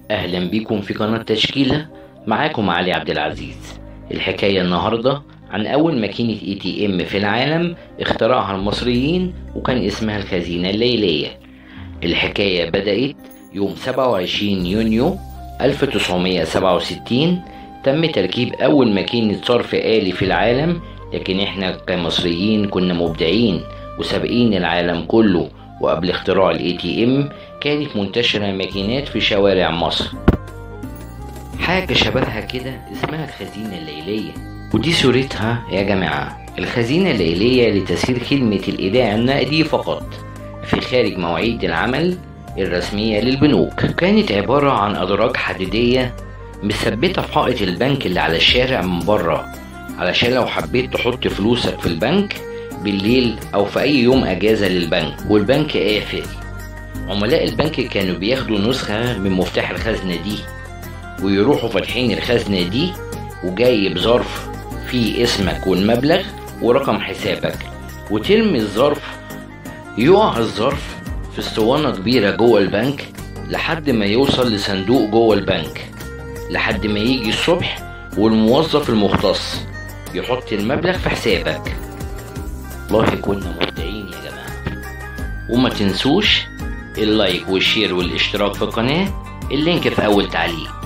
أهلا بيكم في قناة تشكيلة معاكم علي عبد العزيز الحكاية النهاردة عن أول ماكينة اي تي ام في العالم اخترعها المصريين وكان اسمها الخزينة الليلية الحكاية بدأت يوم 27 يونيو 1967 تم تركيب أول ماكينة صرف آلي في العالم لكن احنا كمصريين كنا مبدعين وسابقين العالم كله وقبل اختراع الاي تي ام كانت منتشرة ماكينات في شوارع مصر حاجة شبهها كده اسمها الخزينة الليلية ودي صورتها يا جماعة الخزينة الليلية لتسهيل خدمة الإيداع النقدي فقط في خارج مواعيد العمل الرسمية للبنوك كانت عبارة عن أدراج حديدية مثبتة في حائط البنك اللي على الشارع من بره علشان لو حبيت تحط فلوسك في البنك بالليل أو في أي يوم أجازة للبنك والبنك قافل عملاء البنك كانوا بياخدوا نسخة من مفتاح الخزنة دي ويروحوا فاتحين الخزنة دي وجايب ظرف فيه اسمك والمبلغ ورقم حسابك وترمي الظرف يقع الظرف في اسطوانة كبيرة جوه البنك لحد ما يوصل لصندوق جوه البنك لحد ما يجي الصبح والموظف المختص يحط المبلغ في حسابك والله كنا مبدعين يا جماعة وما تنسوش اللايك والشير والاشتراك في القناة اللينك في أول تعليق